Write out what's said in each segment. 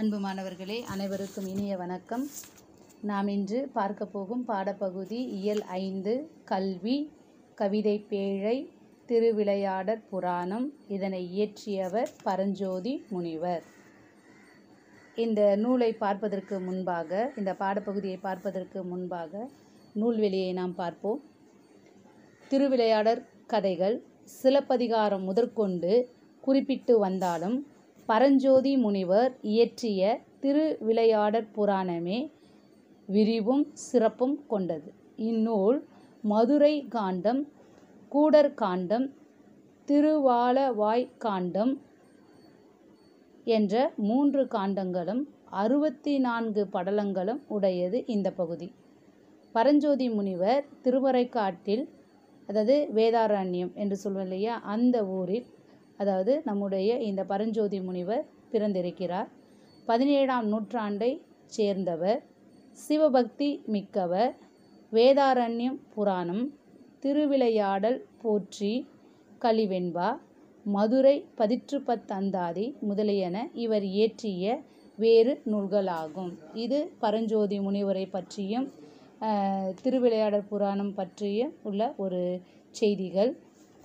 அன்பு மாணவர்களே அனைவருக்கும் இனிய வணக்கம் நாம் இன்று பார்க்க போகும் பாடப்பகுதி இயல் ஐந்து கல்வி கவிதை பேழை திருவிளையாடற் புராணம் இதனை இயற்றியவர் பரஞ்சோதி முனிவர் இந்த நூலை பார்ப்பதற்கு முன்பாக இந்த பாடப்பகுதியை பார்ப்பதற்கு முன்பாக நூல்வெளியை நாம் பார்ப்போம் திருவிளையாடற் கதைகள் சிலப்பதிகாரம் முதற்கொண்டு குறிப்பிட்டு வந்தாலும் பரஞ்சோதி முனிவர் இயற்றிய திருவிளையாடற் புராணமே விரிவும் சிறப்பும் கொண்டது இந்நூல் மதுரை காண்டம் கூடர் காண்டம் திருவாலவாய் காண்டம் என்ற மூன்று காண்டங்களும் அறுபத்தி நான்கு படலங்களும் உடையது இந்த பகுதி பரஞ்சோதி முனிவர் திருமறைக்காட்டில் அதாவது வேதாரண்யம் என்று சொல்வோம் இல்லையா அந்த ஊரில் அதாவது நம்முடைய இந்த பரஞ்சோதி முனிவர் பிறந்திருக்கிறார் பதினேழாம் நூற்றாண்டை சேர்ந்தவர் சிவபக்தி மிக்கவர் வேதாரண்யம் புராணம் திருவிளையாடல் போற்றி கலிவெண்பா மதுரை பதிற்றுப்பத்தந்தாதி முதலியன இவர் இயற்றிய வேறு நூல்களாகும் இது பரஞ்சோதி முனிவரை பற்றியும் திருவிளையாடல் புராணம் பற்றியும் உள்ள ஒரு செய்திகள்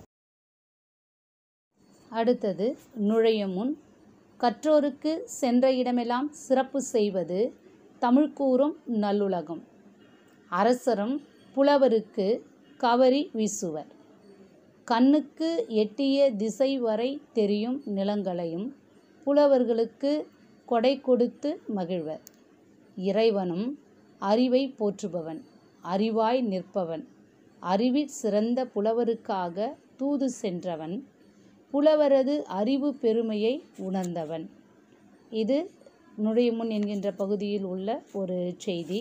அடுத்தது நுழையும் முன் கற்றோருக்கு சென்ற இடமெல்லாம் சிறப்பு செய்வது தமிழ் கூறும் நல்லுலகம் அரசரும் புலவருக்கு கவரி வீசுவர் கண்ணுக்கு எட்டிய திசை வரை தெரியும் நிலங்களையும் புலவர்களுக்கு கொடை கொடுத்து மகிழ்வர் இறைவனும் அறிவை போற்றுபவன் அறிவாய் நிற்பவன் அறிவில் சிறந்த புலவருக்காக தூது சென்றவன் புலவரது அறிவு பெருமையை உணர்ந்தவன் இது நுழைமுன் என்கின்ற பகுதியில் உள்ள ஒரு செய்தி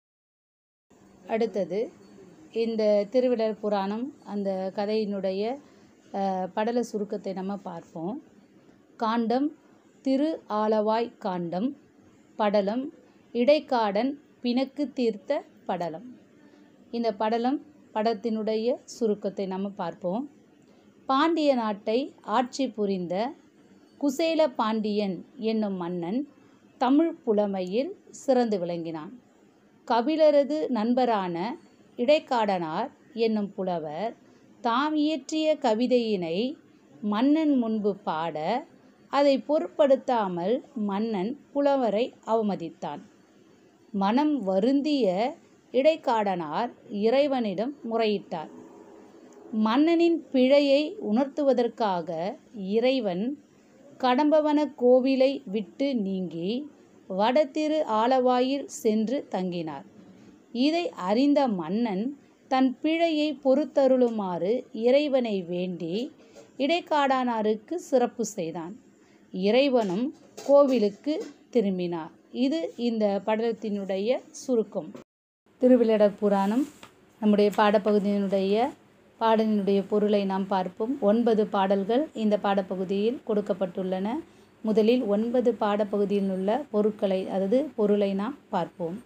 அடுத்தது இந்த திருவிழர் புராணம் அந்த கதையினுடைய படல சுருக்கத்தை நம்ம பார்ப்போம் காண்டம் திரு ஆலவாய் காண்டம் படலம் இடைக்காடன் பிணக்கு தீர்த்த படலம் இந்த படலம் படத்தினுடைய சுருக்கத்தை நம்ம பார்ப்போம் பாண்டிய நாட்டை ஆட்சி புரிந்த குசேல பாண்டியன் என்னும் மன்னன் தமிழ் புலமையில் சிறந்து விளங்கினான் கபிலரது நண்பரான இடைக்காடனார் என்னும் புலவர் தாம் இயற்றிய கவிதையினை மன்னன் முன்பு பாட அதை பொருட்படுத்தாமல் மன்னன் புலவரை அவமதித்தான் மனம் வருந்திய இடைக்காடனார் இறைவனிடம் முறையிட்டார் மன்னனின் பிழையை உணர்த்துவதற்காக இறைவன் கடம்பவன கோவிலை விட்டு நீங்கி வடதிரு ஆலவாயில் சென்று தங்கினார் இதை அறிந்த மன்னன் தன் பிழையை பொறுத்தருளுமாறு இறைவனை வேண்டி இடைக்காடானாருக்கு சிறப்பு செய்தான் இறைவனும் கோவிலுக்கு திரும்பினார் இது இந்த படலத்தினுடைய சுருக்கம் திருவிளையாடற் புராணம் நம்முடைய பாடப்பகுதியினுடைய பாடலினுடைய பொருளை நாம் பார்ப்போம் ஒன்பது பாடல்கள் இந்த பாடப்பகுதியில் கொடுக்கப்பட்டுள்ளன முதலில் ஒன்பது பாடப்பகுதியில் உள்ள பொருட்களை அதாவது பொருளை நாம் பார்ப்போம்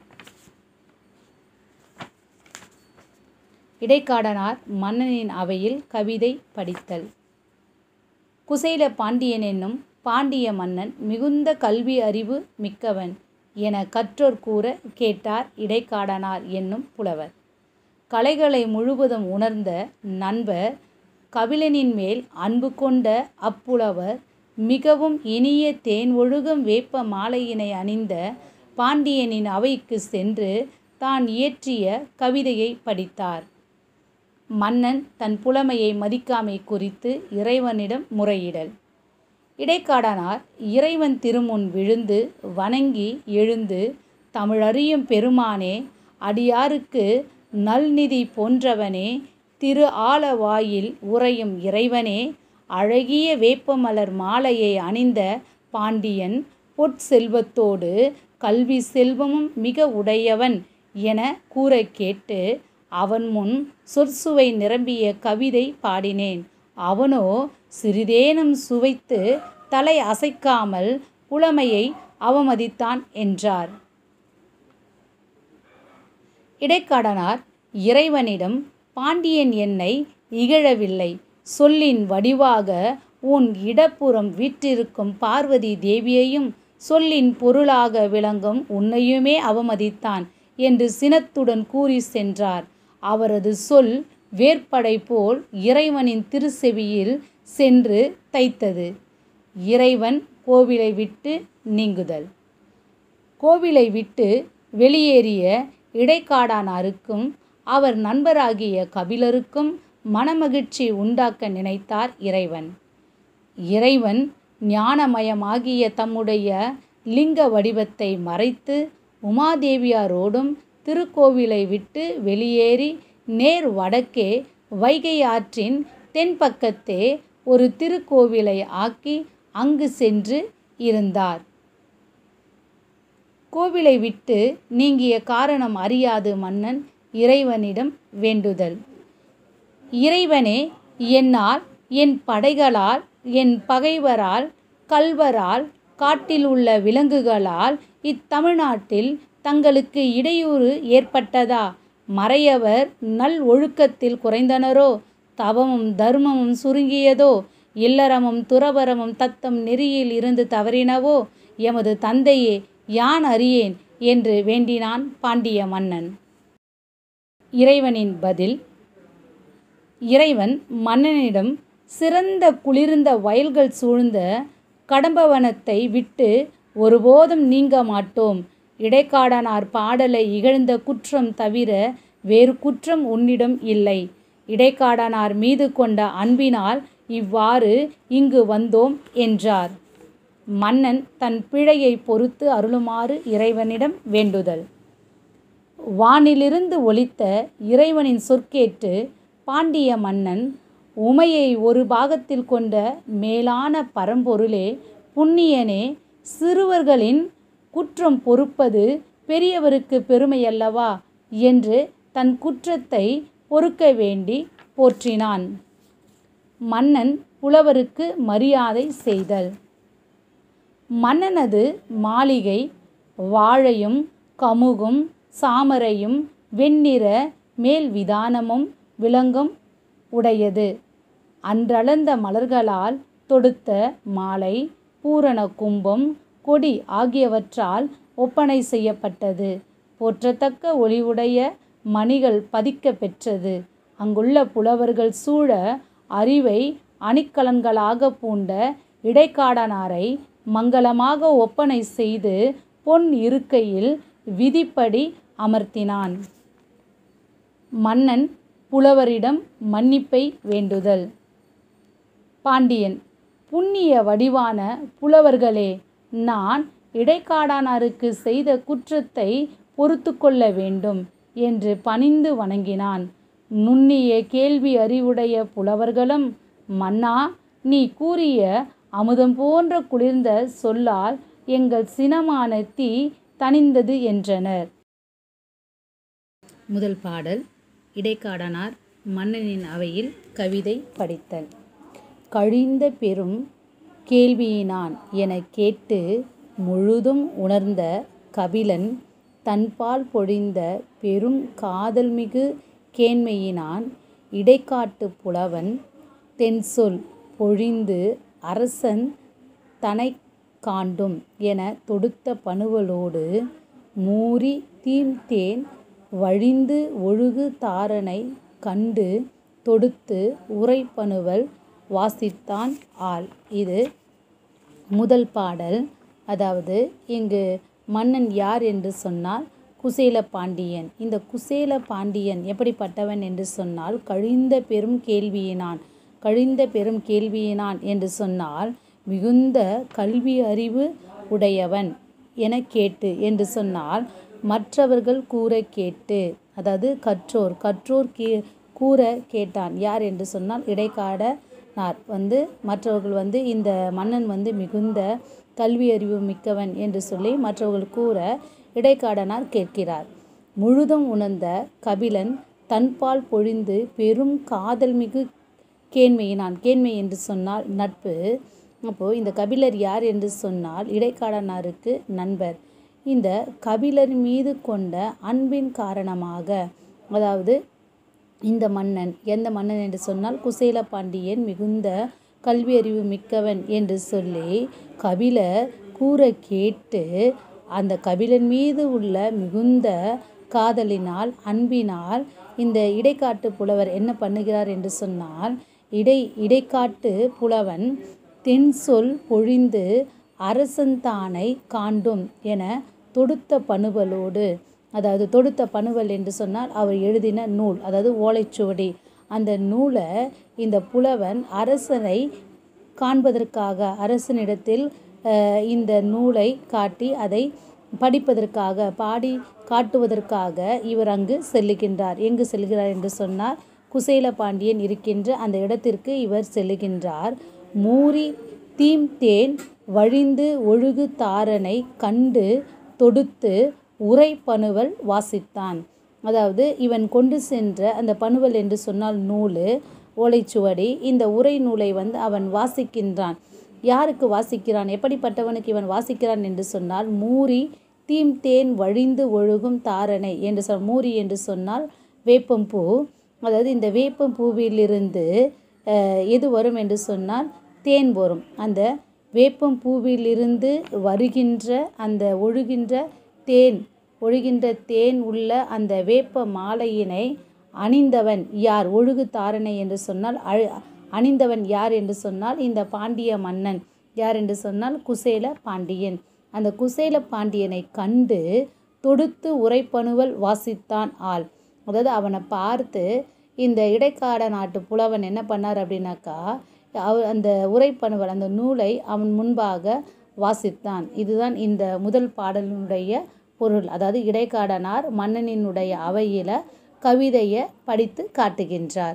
இடைக்காடனார் மன்னனின் அவையில் கவிதை படித்தல் குசேல பாண்டியன் என்னும் பாண்டிய மன்னன் மிகுந்த கல்வி அறிவு மிக்கவன் என கற்றோர் கூற கேட்டார் இடைக்காடனார் என்னும் புலவர் கலைகளை முழுவதும் உணர்ந்த நண்பர் கபிலனின் மேல் அன்பு கொண்ட அப்புலவர் மிகவும் இனிய தேன் ஒழுகும் வேப்ப மாலையினை அணிந்த பாண்டியனின் அவைக்கு சென்று தான் இயற்றிய கவிதையை படித்தார் மன்னன் தன் புலமையை மதிக்காமை குறித்து இறைவனிடம் முறையிடல் இடைக்காடனார் இறைவன் திருமுன் விழுந்து வணங்கி எழுந்து தமிழறியும் பெருமானே அடியாருக்கு நல்நிதி போன்றவனே திரு ஆலவாயில் உறையும் இறைவனே அழகிய வேப்பமலர் மாலையை அணிந்த பாண்டியன் பொற்செல்வத்தோடு கல்வி செல்வமும் மிக உடையவன் என கூற கேட்டு அவன் முன் சொற்சுவை நிரம்பிய கவிதை பாடினேன் அவனோ சிறிதேனும் சுவைத்து தலை அசைக்காமல் புலமையை அவமதித்தான் என்றார் இடைக்காடனார் இறைவனிடம் பாண்டியன் என்னை இகழவில்லை சொல்லின் வடிவாக உன் இடப்புறம் வீற்றிருக்கும் பார்வதி தேவியையும் சொல்லின் பொருளாக விளங்கும் உன்னையுமே அவமதித்தான் என்று சினத்துடன் கூறி சென்றார் அவரது சொல் வேற்படை போல் இறைவனின் திருச்செவியில் சென்று தைத்தது இறைவன் கோவிலை விட்டு நீங்குதல் கோவிலை விட்டு வெளியேறிய இடைக்காடானாருக்கும் அவர் நண்பராகிய கபிலருக்கும் மனமகிழ்ச்சி உண்டாக்க நினைத்தார் இறைவன் இறைவன் ஞானமயமாகிய தம்முடைய லிங்க வடிவத்தை மறைத்து உமாதேவியாரோடும் திருக்கோவிலை விட்டு வெளியேறி நேர் வடக்கே வைகை ஆற்றின் தென்பக்கத்தே ஒரு திருக்கோவிலை ஆக்கி அங்கு சென்று இருந்தார் கோவிலை விட்டு நீங்கிய காரணம் அறியாது மன்னன் இறைவனிடம் வேண்டுதல் இறைவனே என்னால் என் படைகளால் என் பகைவரால் கல்வரால் காட்டில் உள்ள விலங்குகளால் இத்தமிழ்நாட்டில் தங்களுக்கு இடையூறு ஏற்பட்டதா மறையவர் நல் ஒழுக்கத்தில் குறைந்தனரோ தவமும் தர்மமும் சுருங்கியதோ இல்லறமும் துறவரமும் தத்தம் நெறியில் இருந்து தவறினவோ எமது தந்தையே யான் அறியேன் என்று வேண்டினான் பாண்டிய மன்னன் இறைவனின் பதில் இறைவன் மன்னனிடம் சிறந்த குளிர்ந்த வயல்கள் சூழ்ந்த கடம்பவனத்தை விட்டு ஒருபோதும் நீங்க மாட்டோம் இடைக்காடனார் பாடலை இகழ்ந்த குற்றம் தவிர வேறு குற்றம் உன்னிடம் இல்லை இடைக்காடனார் மீது கொண்ட அன்பினால் இவ்வாறு இங்கு வந்தோம் என்றார் மன்னன் தன் பிழையை பொறுத்து அருளுமாறு இறைவனிடம் வேண்டுதல் வானிலிருந்து ஒலித்த இறைவனின் சொற்கேட்டு பாண்டிய மன்னன் உமையை ஒரு பாகத்தில் கொண்ட மேலான பரம்பொருளே புண்ணியனே சிறுவர்களின் குற்றம் பொறுப்பது பெரியவருக்கு பெருமையல்லவா என்று தன் குற்றத்தை பொறுக்க வேண்டி போற்றினான் மன்னன் புலவருக்கு மரியாதை செய்தல் மன்னனது மாளிகை வாழையும் கமுகும் சாமரையும் வெண்ணிற மேல் விதானமும் விளங்கும் உடையது அன்றளந்த மலர்களால் தொடுத்த மாலை பூரண கும்பம் கொடி ஆகியவற்றால் ஒப்பனை செய்யப்பட்டது போற்றத்தக்க ஒளிவுடைய மணிகள் பதிக்க பெற்றது அங்குள்ள புலவர்கள் சூழ அறிவை அணிக்கலன்களாக பூண்ட இடைக்காடனாரை மங்களமாக ஒப்பனை செய்து பொன் இருக்கையில் விதிப்படி அமர்த்தினான் மன்னன் புலவரிடம் மன்னிப்பை வேண்டுதல் பாண்டியன் புண்ணிய வடிவான புலவர்களே நான் இடைக்காடானாருக்கு செய்த குற்றத்தை பொறுத்து கொள்ள வேண்டும் என்று பணிந்து வணங்கினான் நுண்ணிய கேள்வி அறிவுடைய புலவர்களும் மன்னா நீ கூறிய அமுதம் போன்ற குளிர்ந்த சொல்லால் எங்கள் சினமான தீ தணிந்தது என்றனர் முதல் பாடல் இடைக்காடனார் மன்னனின் அவையில் கவிதை படித்தல் கழிந்த பெரும் கேள்வியினான் எனக் கேட்டு முழுதும் உணர்ந்த கபிலன் தன்பால் பொழிந்த பெரும் காதல்மிகு கேண்மையினான் இடைக்காட்டுப் புலவன் தென்சொல் பொழிந்து அரசன் தனைக் காண்டும் எனத் தொடுத்த பனுவலோடு மூரி தீம்தேன் வழிந்து ஒழுகு தாரணைக் கண்டு தொடுத்து உரைப்பனுவல் வாசித்தான் ஆள் இது முதல் பாடல் அதாவது இங்கு மன்னன் யார் என்று சொன்னால் குசேல பாண்டியன் இந்த குசேல பாண்டியன் எப்படிப்பட்டவன் என்று சொன்னால் கழிந்த பெரும் கேள்வியினான் கழிந்த பெரும் கேள்வியினான் என்று சொன்னால் மிகுந்த கல்வி அறிவு உடையவன் என கேட்டு என்று சொன்னால் மற்றவர்கள் கூற கேட்டு அதாவது கற்றோர் கற்றோர் கே கூற கேட்டான் யார் என்று சொன்னால் இடைக்காடனார் வந்து மற்றவர்கள் வந்து இந்த மன்னன் வந்து மிகுந்த கல்வி அறிவு மிக்கவன் என்று சொல்லி மற்றவர்கள் கூற இடைக்காடனார் கேட்கிறார் முழுதும் உணர்ந்த கபிலன் தன்பால் பொழிந்து பெரும் காதல் மிகு கேண்மையினான் கேண்மை என்று சொன்னால் நட்பு அப்போது இந்த கபிலர் யார் என்று சொன்னால் இடைக்காடனாருக்கு நண்பர் இந்த கபிலர் மீது கொண்ட அன்பின் காரணமாக அதாவது இந்த மன்னன் எந்த மன்னன் என்று சொன்னால் குசேல பாண்டியன் மிகுந்த கல்வி அறிவு மிக்கவன் என்று சொல்லி கபிலர் கூற கேட்டு அந்த கபிலன் மீது உள்ள மிகுந்த காதலினால் அன்பினால் இந்த இடைக்காட்டு புலவர் என்ன பண்ணுகிறார் என்று சொன்னால் இடை இடைக்காட்டு புலவன் தென் சொல் பொழிந்து அரசன்தானை காண்டும் என தொடுத்த பணுவலோடு அதாவது தொடுத்த பணுவல் என்று சொன்னால் அவர் எழுதின நூல் அதாவது ஓலைச்சுவடி அந்த நூலை இந்த புலவன் அரசனை காண்பதற்காக அரசனிடத்தில் இந்த நூலை காட்டி அதை படிப்பதற்காக பாடி காட்டுவதற்காக இவர் அங்கு செல்லுகின்றார் எங்கு செல்கிறார் என்று சொன்னால் குசேல பாண்டியன் இருக்கின்ற அந்த இடத்திற்கு இவர் செல்லுகின்றார் மூரி தீம் தேன் வழிந்து ஒழுகு தாரனை கண்டு தொடுத்து உரை பணுவல் வாசித்தான் அதாவது இவன் கொண்டு சென்ற அந்த பணுவல் என்று சொன்னால் நூல் ஓலைச்சுவடி இந்த உரை நூலை வந்து அவன் வாசிக்கின்றான் யாருக்கு வாசிக்கிறான் எப்படிப்பட்டவனுக்கு இவன் வாசிக்கிறான் என்று சொன்னால் மூரி தீம் தேன் வழிந்து ஒழுகும் தாரணை என்று சொல் மூரி என்று சொன்னால் வேப்பம்பூ அதாவது இந்த வேப்பம்பூவிலிருந்து எது வரும் என்று சொன்னால் தேன் வரும் அந்த வேப்பம் பூவிலிருந்து வருகின்ற அந்த ஒழுகின்ற தேன் ஒழுகின்ற தேன் உள்ள அந்த வேப்ப மாலையினை அணிந்தவன் யார் ஒழுகு தாரணை என்று சொன்னால் அழு அணிந்தவன் யார் என்று சொன்னால் இந்த பாண்டிய மன்னன் யார் என்று சொன்னால் குசேல பாண்டியன் அந்த குசேல பாண்டியனை கண்டு தொடுத்து உரைப்பணுவல் வாசித்தான் ஆள் அதாவது அவனை பார்த்து இந்த இடைக்காட நாட்டு புலவன் என்ன பண்ணார் அப்படின்னாக்கா அவ அந்த உரைப்பணுவல் அந்த நூலை அவன் முன்பாக வாசித்தான் இதுதான் இந்த முதல் பாடலினுடைய பொருள் அதாவது இடைக்காடனார் மன்னனினுடைய அவையில் கவிதையை படித்து காட்டுகின்றார்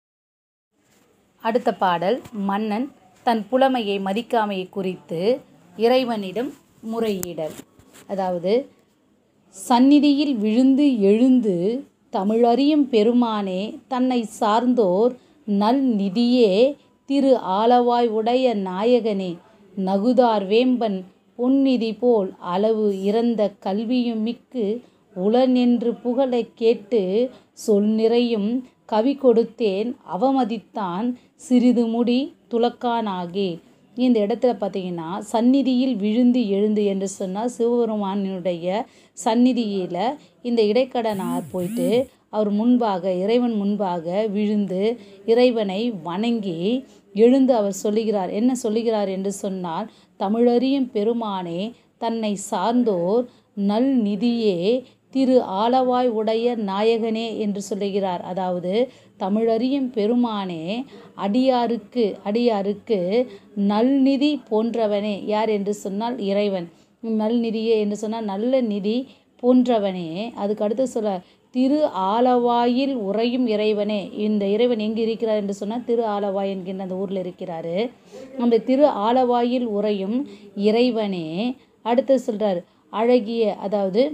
அடுத்த பாடல் மன்னன் தன் புலமையை மதிக்காமையை குறித்து இறைவனிடம் முறையிடல் அதாவது சந்நிதியில் விழுந்து எழுந்து தமிழறியும் பெருமானே தன்னை சார்ந்தோர் நல் நிதியே திரு ஆலவாய் உடைய நாயகனே நகுதார் வேம்பன் பொன்னிதி போல் அளவு இறந்த கல்வியும் மிக்கு உளனென்று புகழக் கேட்டு சொல் நிறையும் கவி கொடுத்தேன் அவமதித்தான் சிறிது முடி துலக்கானாகே இந்த இடத்துல பார்த்தீங்கன்னா சந்நிதியில் விழுந்து எழுந்து என்று சொன்னால் சிவபெருமானுடைய சந்நிதியில் இந்த இடைக்கடனார் போயிட்டு அவர் முன்பாக இறைவன் முன்பாக விழுந்து இறைவனை வணங்கி எழுந்து அவர் சொல்லுகிறார் என்ன சொல்லுகிறார் என்று சொன்னால் தமிழறியும் பெருமானே தன்னை சார்ந்தோர் நல் நிதியே திரு ஆலவாய் உடைய நாயகனே என்று சொல்லுகிறார் அதாவது தமிழறியும் பெருமானே அடியாருக்கு அடியாருக்கு நல்நிதி போன்றவனே யார் என்று சொன்னால் இறைவன் நல்நிதியே என்று சொன்னால் நல்ல நிதி போன்றவனே அதுக்கு அடுத்து சொல்ல திரு ஆலவாயில் உறையும் இறைவனே இந்த இறைவன் எங்கே இருக்கிறார் என்று சொன்னால் திரு ஆலவாய் என்கின்ற அந்த ஊரில் இருக்கிறாரு அந்த திரு ஆலவாயில் உறையும் இறைவனே அடுத்து சொல்கிறார் அழகிய அதாவது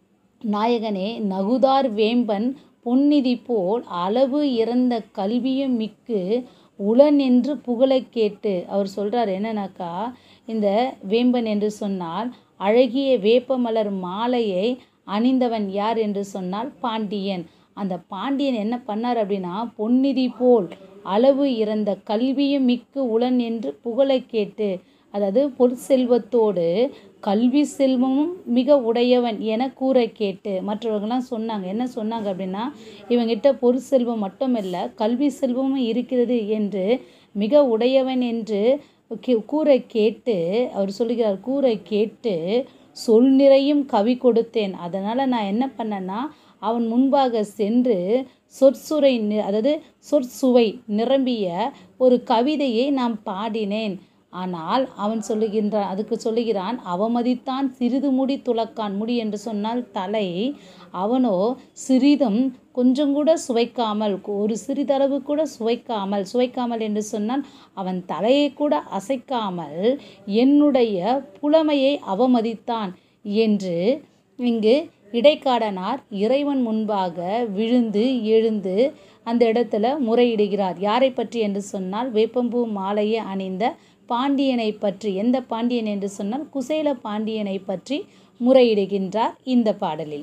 நாயகனே நகுதார் வேம்பன் பொன்னிதி போல் அளவு இறந்த கல்வியும் மிக்கு உளன் என்று புகழக் கேட்டு அவர் சொல்கிறார் என்னன்னாக்கா இந்த வேம்பன் என்று சொன்னால் அழகிய வேப்பமலர் மாலையை அணிந்தவன் யார் என்று சொன்னால் பாண்டியன் அந்த பாண்டியன் என்ன பண்ணார் அப்படின்னா பொன்னிதி போல் அளவு இறந்த கல்வியும் மிக்கு உளன் என்று புகழக் கேட்டு அதாவது பொற்செல்வத்தோடு கல்வி செல்வமும் மிக உடையவன் என கூற கேட்டு மற்றவர்கள்லாம் சொன்னாங்க என்ன சொன்னாங்க அப்படின்னா இவங்கிட்ட பொற்செல்வம் மட்டுமல்ல கல்வி செல்வமும் இருக்கிறது என்று மிக உடையவன் என்று கூற கேட்டு அவர் சொல்லுகிறார் கூற கேட்டு சொல் நிறையும் கவி கொடுத்தேன் அதனால் நான் என்ன பண்ணேன்னா அவன் முன்பாக சென்று சொற்சுரை அதாவது சொற்சுவை நிரம்பிய ஒரு கவிதையை நான் பாடினேன் ஆனால் அவன் சொல்லுகின்றான் அதுக்கு சொல்லுகிறான் அவமதித்தான் சிறிது முடி துளக்கான் முடி என்று சொன்னால் தலை அவனோ சிறிதும் கொஞ்சம் கூட சுவைக்காமல் ஒரு சிறிதளவு கூட சுவைக்காமல் சுவைக்காமல் என்று சொன்னால் அவன் தலையை கூட அசைக்காமல் என்னுடைய புலமையை அவமதித்தான் என்று இங்கு இடைக்காடனார் இறைவன் முன்பாக விழுந்து எழுந்து அந்த இடத்துல முறையிடுகிறார் யாரை பற்றி என்று சொன்னால் வேப்பம்பூ மாலையை அணிந்த பாண்டியனை பற்றி எந்த பாண்டியன் என்று சொன்னால் குசேல பாண்டியனை பற்றி முறையிடுகின்றார் இந்த பாடலில்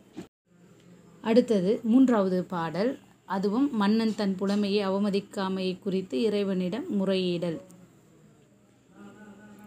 அடுத்தது மூன்றாவது பாடல் அதுவும் மன்னன் தன் புலமையை அவமதிக்காமையை குறித்து இறைவனிடம் முறையிடல்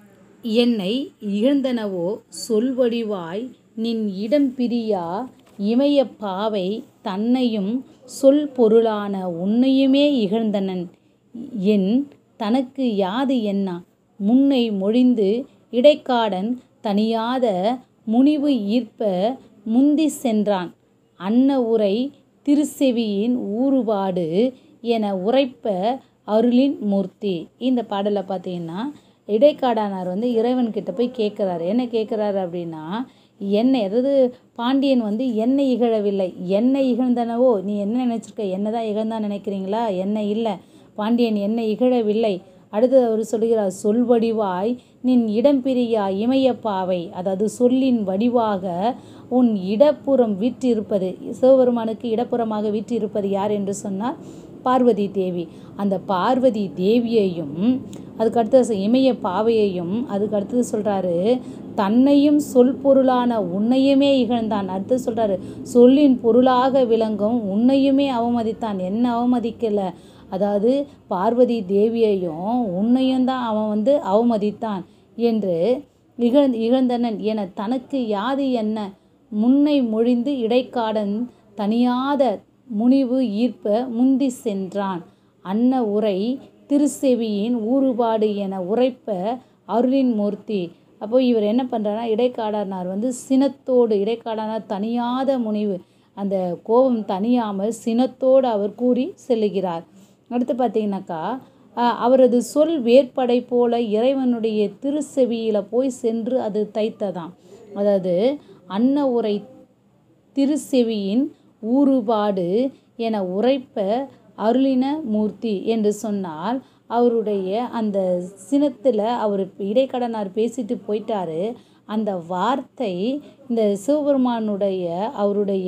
என்னை இகழ்ந்தனவோ சொல்வடிவாய் நின் இடம் பிரியா இமயப் பாவை தன்னையும் சொல் பொருளான உன்னையுமே இகழ்ந்தனன் என் தனக்கு யாது என்னா முன்னை மொழிந்து இடைக்காடன் தணியாத முனிவு ஈர்ப்ப முந்திச் சென்றான் அன்ன உரை திருச்செவியின் ஊறுபாடு என உரைப்ப அருளின் மூர்த்தி இந்த பாடலில் பார்த்தீங்கன்னா இடைக்காடானார் வந்து இறைவன்கிட்ட போய் கேட்குறாரு என்ன கேட்குறாரு அப்படின்னா என்னை அதாவது பாண்டியன் வந்து என்னை இகழவில்லை என்னை இகழ்ந்தனவோ நீ என்ன நினச்சிருக்க என்ன தான் இகழ்ந்தான் நினைக்கிறீங்களா என்ன இல்லை பாண்டியன் என்னை இகழவில்லை அடுத்தது அவர் சொல்கிறார் சொல் வடிவாய் நின் இடம் பிரியா இமயப்பாவை அதாவது சொல்லின் வடிவாக உன் இடப்புறம் வீற்றிருப்பது சிவபெருமானுக்கு இடப்புறமாக வீற்றிருப்பது யார் என்று சொன்னால் பார்வதி தேவி அந்த பார்வதி தேவியையும் அதுக்கு அடுத்தது இமய பாவையையும் அதுக்கு அடுத்தது சொல்கிறாரு தன்னையும் சொல் பொருளான உன்னையுமே இகழ்ந்தான் அடுத்து சொல்கிறாரு சொல்லின் பொருளாக விளங்கும் உன்னையுமே அவமதித்தான் என்ன அவமதிக்கலை அதாவது பார்வதி தேவியையும் உன்னையும் தான் அவன் வந்து அவமதித்தான் என்று இகழ் இகழ்ந்தனன் என தனக்கு யாது என்ன முன்னை மொழிந்து இடைக்காடன் தனியாத முனிவு ஈர்ப்ப முந்தி சென்றான் அன்ன உரை திருச்செவியின் ஊறுபாடு என உரைப்ப அருளின் மூர்த்தி அப்போ இவர் என்ன பண்ணுறாருனா இடைக்காடனார் வந்து சினத்தோடு இடைக்காடனார் தனியாத முனிவு அந்த கோபம் தனியாமல் சினத்தோடு அவர் கூறி செல்லுகிறார் அடுத்து பார்த்தீங்கன்னாக்கா அவரது சொல் வேற்படை போல இறைவனுடைய திருச்செவியில் போய் சென்று அது தைத்ததாம் அதாவது அன்ன உரை திருச்செவியின் ஊறுபாடு என உரைப்ப அருளின மூர்த்தி என்று சொன்னால் அவருடைய அந்த சினத்தில் அவர் இடைக்கடனார் பேசிட்டு போயிட்டாரு அந்த வார்த்தை இந்த சிவபெருமானுடைய அவருடைய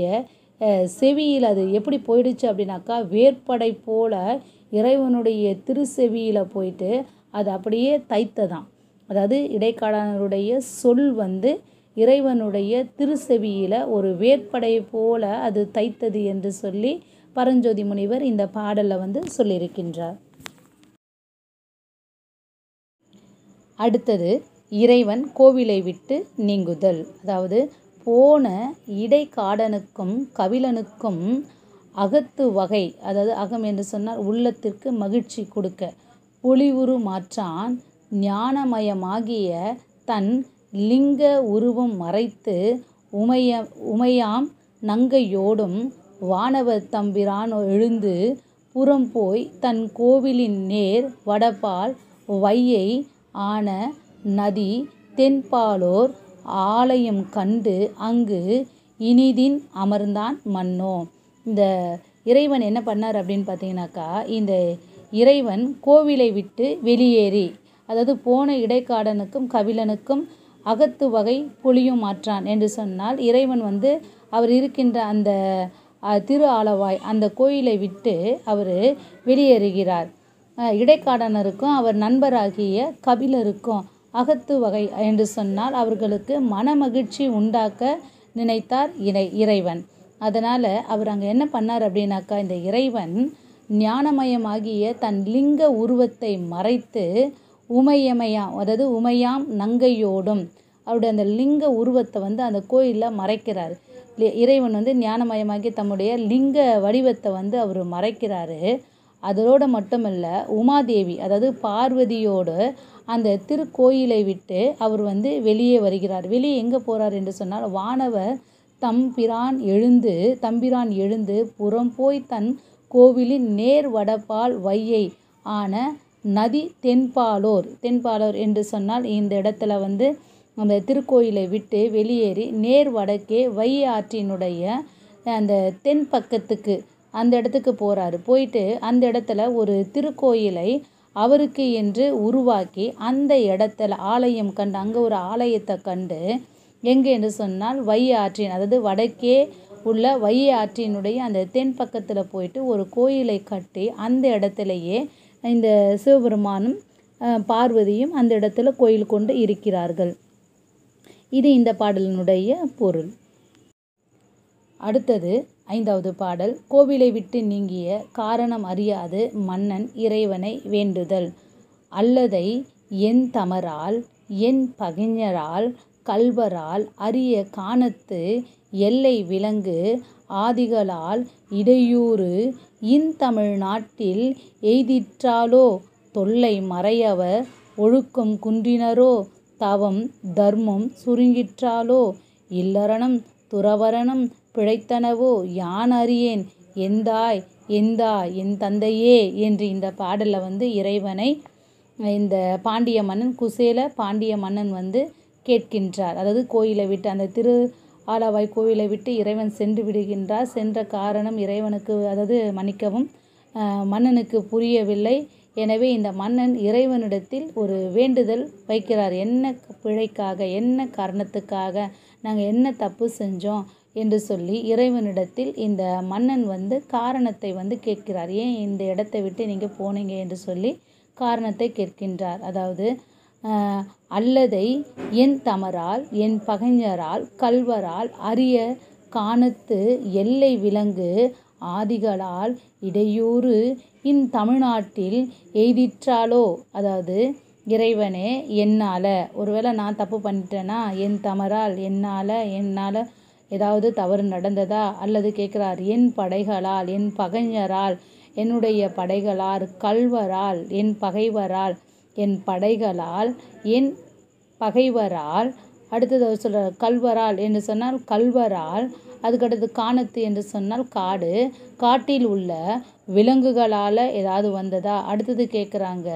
செவியில் அது எப்படி போயிடுச்சு அப்படின்னாக்கா வேற்படை போல இறைவனுடைய திருச்செவியில் போயிட்டு அது அப்படியே தைத்ததாம் அதாவது இடைக்காடனருடைய சொல் வந்து இறைவனுடைய திருச்செவியில் ஒரு வேற்படை போல அது தைத்தது என்று சொல்லி பரஞ்சோதி முனிவர் இந்த பாடலில் வந்து சொல்லியிருக்கின்றார் அடுத்தது இறைவன் கோவிலை விட்டு நீங்குதல் அதாவது போன இடைக்காடனுக்கும் கபிலனுக்கும் அகத்து வகை அதாவது அகம் என்று சொன்னால் உள்ளத்திற்கு மகிழ்ச்சி கொடுக்க பொலிவுரு மாற்றான் ஞானமயமாகிய தன் லிங்க உருவம் மறைத்து உமைய உமையாம் நங்கையோடும் வானவர் தம்பிரான் எழுந்து புறம் போய் தன் கோவிலின் நேர் வடபால் வையை ஆன நதி தென்பாலோர் ஆலயம் கண்டு அங்கு இனிதின் அமர்ந்தான் மன்னோ இந்த இறைவன் என்ன பண்ணார் அப்படின்னு பார்த்தீங்கன்னாக்கா இந்த இறைவன் கோவிலை விட்டு வெளியேறி அதாவது போன இடைக்காடனுக்கும் கபிலனுக்கும் அகத்து வகை பொழியும் மாற்றான் என்று சொன்னால் இறைவன் வந்து அவர் இருக்கின்ற அந்த திரு ஆலவாய் அந்த கோயிலை விட்டு அவர் வெளியேறுகிறார் இடைக்காடனருக்கும் அவர் நண்பராகிய கபிலருக்கும் அகத்து வகை என்று சொன்னால் அவர்களுக்கு மனமகிழ்ச்சி உண்டாக்க நினைத்தார் இறை இறைவன் அதனால் அவர் அங்கே என்ன பண்ணார் அப்படின்னாக்கா இந்த இறைவன் ஞானமயமாகிய தன் லிங்க உருவத்தை மறைத்து உமையமையாம் அதாவது உமையாம் நங்கையோடும் அவருடைய அந்த லிங்க உருவத்தை வந்து அந்த கோயிலில் மறைக்கிறார் இறைவன் வந்து ஞானமயமாகி தம்முடைய லிங்க வடிவத்தை வந்து அவர் மறைக்கிறாரு அதோடு மட்டுமல்ல உமாதேவி அதாவது பார்வதியோடு அந்த திருக்கோயிலை விட்டு அவர் வந்து வெளியே வருகிறார் வெளியே எங்கே போகிறார் என்று சொன்னால் வானவர் தம்பிரான் எழுந்து தம்பிரான் எழுந்து புறம் போய் தன் கோவிலின் நேர் வடபால் வையை ஆன நதி தென்பாலோர் தென்பாலோர் என்று சொன்னால் இந்த இடத்துல வந்து அந்த திருக்கோயிலை விட்டு வெளியேறி நேர் வடக்கே வை ஆற்றினுடைய அந்த தென் பக்கத்துக்கு அந்த இடத்துக்கு போகிறாரு போயிட்டு அந்த இடத்துல ஒரு திருக்கோயிலை அவருக்கு என்று உருவாக்கி அந்த இடத்துல ஆலயம் கண்டு அங்கே ஒரு ஆலயத்தை கண்டு எங்கே என்று சொன்னால் வை ஆற்றின் அதாவது வடக்கே உள்ள வை ஆற்றினுடைய அந்த தென் பக்கத்தில் போயிட்டு ஒரு கோயிலை கட்டி அந்த இடத்துலையே இந்த சிவபெருமானும் பார்வதியும் அந்த இடத்துல கோயில் கொண்டு இருக்கிறார்கள் இது இந்த பாடலினுடைய பொருள் அடுத்தது ஐந்தாவது பாடல் கோவிலை விட்டு நீங்கிய காரணம் அறியாது மன்னன் இறைவனை வேண்டுதல் அல்லதை என் தமரால் என் பகைஞரால் கள்வரால் அரிய கானத்து எல்லை விலங்கு ஆதிகளால் இடையூறு இன்தமிழ் நாட்டில் எய்திற்றாலோ தொல்லை மறையவர் ஒழுக்கம் குன்றினரோ தவம் தர்மம் சுருங்கிற்றாலோ இல்லறனம் துறவறனம் பிழைத்தனவோ யான் அறியேன் எந்தாய் எந்தாய் என் தந்தையே என்று இந்த பாடலில் வந்து இறைவனை இந்த பாண்டிய மன்னன் குசேல பாண்டிய மன்னன் வந்து கேட்கின்றார் அதாவது கோயிலை விட்டு அந்த திரு ஆலவாய் கோயிலை விட்டு இறைவன் சென்று விடுகின்றார் சென்ற காரணம் இறைவனுக்கு அதாவது மன்னிக்கவும் மன்னனுக்கு புரியவில்லை எனவே இந்த மன்னன் இறைவனிடத்தில் ஒரு வேண்டுதல் வைக்கிறார் என்ன பிழைக்காக என்ன காரணத்துக்காக நாங்கள் என்ன தப்பு செஞ்சோம் என்று சொல்லி இறைவனிடத்தில் இந்த மன்னன் வந்து காரணத்தை வந்து கேட்கிறார் ஏன் இந்த இடத்தை விட்டு நீங்கள் போனீங்க என்று சொல்லி காரணத்தை கேட்கின்றார் அதாவது அல்லதை என் தமரால் என் பகைஞரால் கல்வரால் அரிய காணத்து எல்லை விலங்கு ஆதிகளால் இடையூறு இன் தமிழ்நாட்டில் எய்திற்றாலோ அதாவது இறைவனே என்னால் ஒருவேளை நான் தப்பு பண்ணிட்டேன்னா என் தமரால் என்னால் என்னால் ஏதாவது தவறு நடந்ததா அல்லது கேட்குறார் என் படைகளால் என் பகைஞரால் என்னுடைய படைகளால் கல்வரால் என் பகைவரால் என் படைகளால் என் பகைவரால் அடுத்தது அவர் சொல்கிறார் கல்வரால் என்று சொன்னால் கல்வரால் அதுக்கடுத்து காணத்து என்று சொன்னால் காடு காட்டில் உள்ள விலங்குகளால் ஏதாவது வந்ததா அடுத்தது கேட்குறாங்க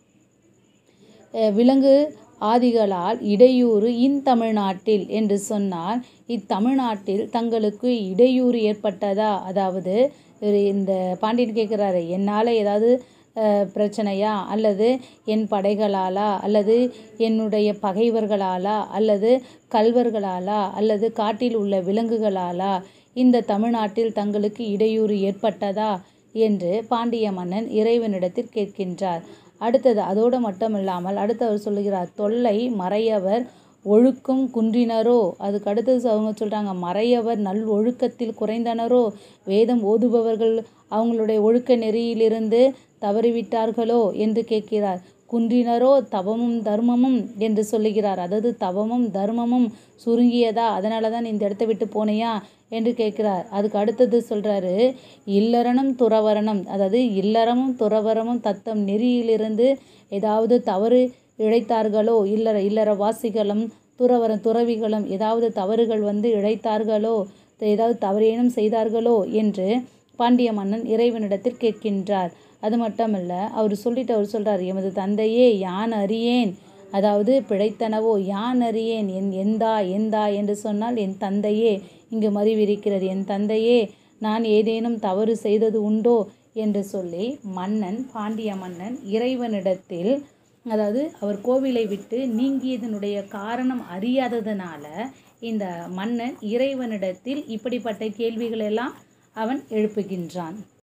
விலங்கு ஆதிகளால் இடையூறு இன்தமிழ்நாட்டில் என்று சொன்னால் இத்தமிழ்நாட்டில் தங்களுக்கு இடையூறு ஏற்பட்டதா அதாவது இந்த பாண்டியன் கேட்குறாரு என்னால் ஏதாவது பிரச்சனையா அல்லது என் படைகளாலா அல்லது என்னுடைய பகைவர்களாலா அல்லது கல்வர்களாலா அல்லது காட்டில் உள்ள விலங்குகளாலா இந்த தமிழ்நாட்டில் தங்களுக்கு இடையூறு ஏற்பட்டதா என்று பாண்டிய மன்னன் இறைவனிடத்தில் கேட்கின்றார் அடுத்தது அதோடு மட்டுமில்லாமல் அடுத்து அவர் சொல்லுகிறார் தொல்லை மறையவர் ஒழுக்கம் குன்றினரோ அதுக்கு அடுத்தது அவங்க சொல்கிறாங்க மறையவர் நல் ஒழுக்கத்தில் குறைந்தனரோ வேதம் ஓதுபவர்கள் அவங்களுடைய ஒழுக்க நெறியிலிருந்து தவறிவிட்டார்களோ என்று கேட்கிறார் குன்றினரோ தவமும் தர்மமும் என்று சொல்லுகிறார் அதாவது தவமும் தர்மமும் சுருங்கியதா அதனால தான் இந்த இடத்த விட்டு போனையா என்று கேட்கிறார் அதுக்கு அடுத்தது சொல்கிறாரு இல்லறனும் துறவரணம் அதாவது இல்லறமும் துறவரமும் தத்தம் நெறியிலிருந்து ஏதாவது தவறு இழைத்தார்களோ இல்லற இல்லற வாசிகளும் துறவரம் துறவிகளும் ஏதாவது தவறுகள் வந்து இழைத்தார்களோ ஏதாவது தவறேனும் செய்தார்களோ என்று பாண்டிய மன்னன் இறைவனிடத்தில் கேட்கின்றார் அது மட்டுமல்ல அவர் சொல்லிட்டு அவர் சொல்கிறார் எமது தந்தையே யான் அறியேன் அதாவது பிழைத்தனவோ யான் அறியேன் என் எந்தா எந்தா என்று சொன்னால் என் தந்தையே இங்கு மறிவிருக்கிறது என் தந்தையே நான் ஏதேனும் தவறு செய்தது உண்டோ என்று சொல்லி மன்னன் பாண்டிய மன்னன் இறைவனிடத்தில் அதாவது அவர் கோவிலை விட்டு நீங்கியதனுடைய காரணம் அறியாததுனால இந்த மன்னன் இறைவனிடத்தில் இப்படிப்பட்ட கேள்விகளெல்லாம் அவன் எழுப்புகின்றான்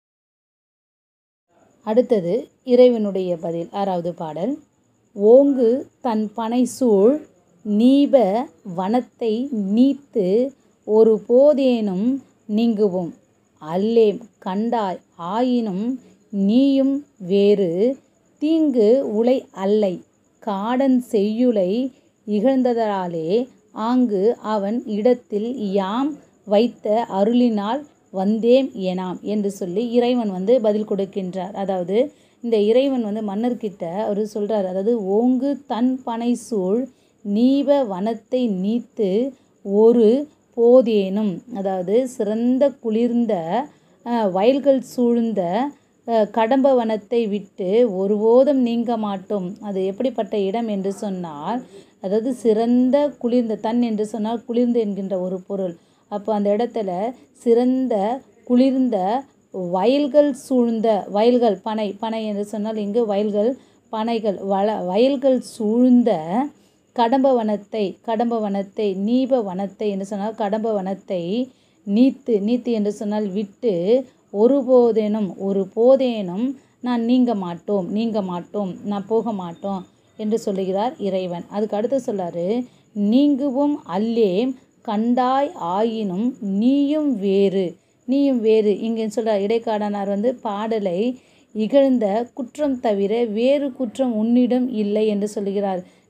அடுத்தது இறைவனுடைய பதில் ஆறாவது பாடல் ஓங்கு தன் பனைசூழ் நீப வனத்தை நீத்து ஒரு போதேனும் நீங்குவோம் அல்லேம் கண்டாய் ஆயினும் நீயும் வேறு தீங்கு உலை அல்லை காடன் செய்யுளை இகழ்ந்ததராலே ஆங்கு அவன் இடத்தில் யாம் வைத்த அருளினால் வந்தேம் எனாம் என்று சொல்லி இறைவன் வந்து பதில் கொடுக்கின்றார் அதாவது இந்த இறைவன் வந்து மன்னர்கிட்ட அவர் சொல்கிறார் அதாவது ஓங்கு தன் பனை சூழ் நீப வனத்தை நீத்து ஒரு போதேனும் அதாவது சிறந்த குளிர்ந்த வயல்கள் சூழ்ந்த கடம்ப வனத்தை விட்டு ஒருபோதும் நீங்க மாட்டோம் அது எப்படிப்பட்ட இடம் என்று சொன்னால் அதாவது சிறந்த குளிர்ந்த தன் என்று சொன்னால் குளிர்ந்து என்கின்ற ஒரு பொருள் அப்போ அந்த இடத்துல சிறந்த குளிர்ந்த வயல்கள் சூழ்ந்த வயல்கள் பனை பனை என்று சொன்னால் இங்கு வயல்கள் பனைகள் வள வயல்கள் சூழ்ந்த கடம்ப வனத்தை கடம்ப வனத்தை நீப வனத்தை என்று சொன்னால் கடம்ப வனத்தை நீத்து நீத்து என்று சொன்னால் விட்டு ஒருபோதேனும் ஒரு போதேனும் நான் நீங்க மாட்டோம் நீங்க மாட்டோம் நான் போக மாட்டோம் என்று சொல்லுகிறார் இறைவன் அதுக்கு அடுத்து சொல்லாரு நீங்குவும் அல்லேம் கண்டாய் ஆயினும் நீயும் வேறு நீயும் வேறு இங்கே சொல்ற இடைக்காடனார் வந்து பாடலை இகழ்ந்த குற்றம் தவிர வேறு குற்றம் உன்னிடம் இல்லை என்று சொல்லுகிறார்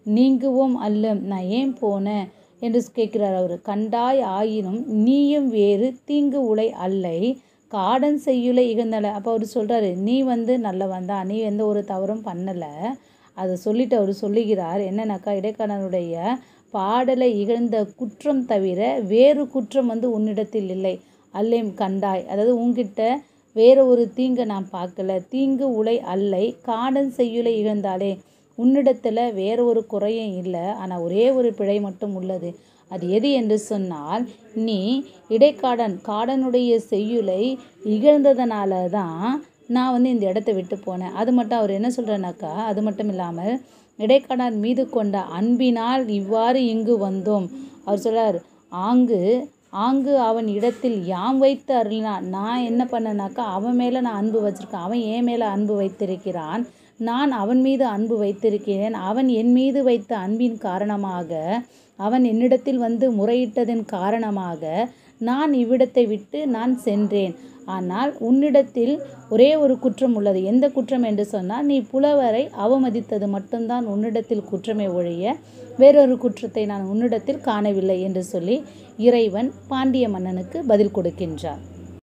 நீங்குவோம் அல்லம் நான் ஏன் போனேன் என்று கேட்கிறார் அவர் கண்டாய் ஆயினும் நீயும் வேறு தீங்கு உலை அல்லை காடன் செய்யுலை இகழ்ந்தல அப்போ அவர் சொல்கிறாரு நீ வந்து நல்லவன் தான் நீ எந்த ஒரு தவறும் பண்ணலை அதை சொல்லிட்டு அவர் சொல்லுகிறார் என்னன்னாக்கா இடைக்காலனுடைய பாடலை இகழ்ந்த குற்றம் தவிர வேறு குற்றம் வந்து உன்னிடத்தில் இல்லை அல்லேம் கண்டாய் அதாவது உன்கிட்ட வேற ஒரு தீங்கை நான் பார்க்கல தீங்கு உலை அல்லை காடன் செய்யுலை இழந்தாலே உன்னிடத்தில் வேற ஒரு குறையும் இல்லை ஆனால் ஒரே ஒரு பிழை மட்டும் உள்ளது அது எது என்று சொன்னால் நீ இடைக்காடன் காடனுடைய செய்யுளை இகழ்ந்ததனால தான் நான் வந்து இந்த இடத்த விட்டு போனேன் அது மட்டும் அவர் என்ன சொல்கிறேன்னாக்கா அது மட்டும் இல்லாமல் இடைக்காடன் மீது கொண்ட அன்பினால் இவ்வாறு இங்கு வந்தோம் அவர் சொல்றார் ஆங்கு ஆங்கு அவன் இடத்தில் யாம் வைத்து அருளினான் நான் என்ன பண்ணேனாக்கா அவன் மேலே நான் அன்பு வச்சிருக்கேன் அவன் என் மேலே அன்பு வைத்திருக்கிறான் நான் அவன் மீது அன்பு வைத்திருக்கிறேன் அவன் என் மீது வைத்த அன்பின் காரணமாக அவன் என்னிடத்தில் வந்து முறையிட்டதன் காரணமாக நான் இவ்விடத்தை விட்டு நான் சென்றேன் ஆனால் உன்னிடத்தில் ஒரே ஒரு குற்றம் உள்ளது எந்த குற்றம் என்று சொன்னால் நீ புலவரை அவமதித்தது மட்டும்தான் உன்னிடத்தில் குற்றமே ஒழிய வேறொரு குற்றத்தை நான் உன்னிடத்தில் காணவில்லை என்று சொல்லி இறைவன் பாண்டிய மன்னனுக்கு பதில் கொடுக்கின்றார்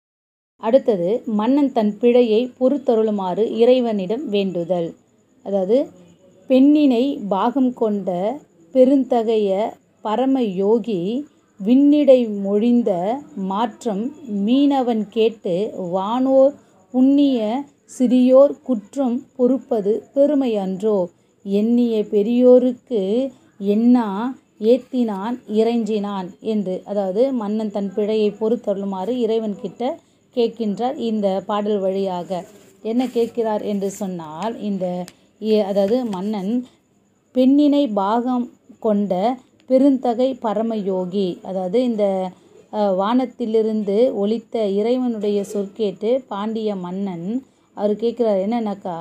அடுத்தது மன்னன் தன் பிழையை பொறுத்தருளுமாறு இறைவனிடம் வேண்டுதல் அதாவது பெண்ணினை பாகம் கொண்ட பெருந்தகைய பரம யோகி விண்ணிடை மொழிந்த மாற்றம் மீனவன் கேட்டு வானோர் புண்ணிய சிறியோர் குற்றம் பொறுப்பது பெருமை அன்றோ எண்ணிய பெரியோருக்கு எண்ணா ஏத்தினான் இறைஞ்சினான் என்று அதாவது மன்னன் தன் பிழையை பொறுத்தருளுமாறு இறைவன் கிட்ட கேட்கின்றார் இந்த பாடல் வழியாக என்ன கேட்கிறார் என்று சொன்னால் இந்த இ- அதாவது மன்னன் பெண்ணினை பாகம் கொண்ட பெருந்தகை பரமயோகி அதாவது இந்த அஹ், வானத்திலிருந்து ஒலித்த இறைவனுடைய சொற்கேட்டு பாண்டிய மன்னன் அவர் கேட்குறார் என்னன்னாக்கா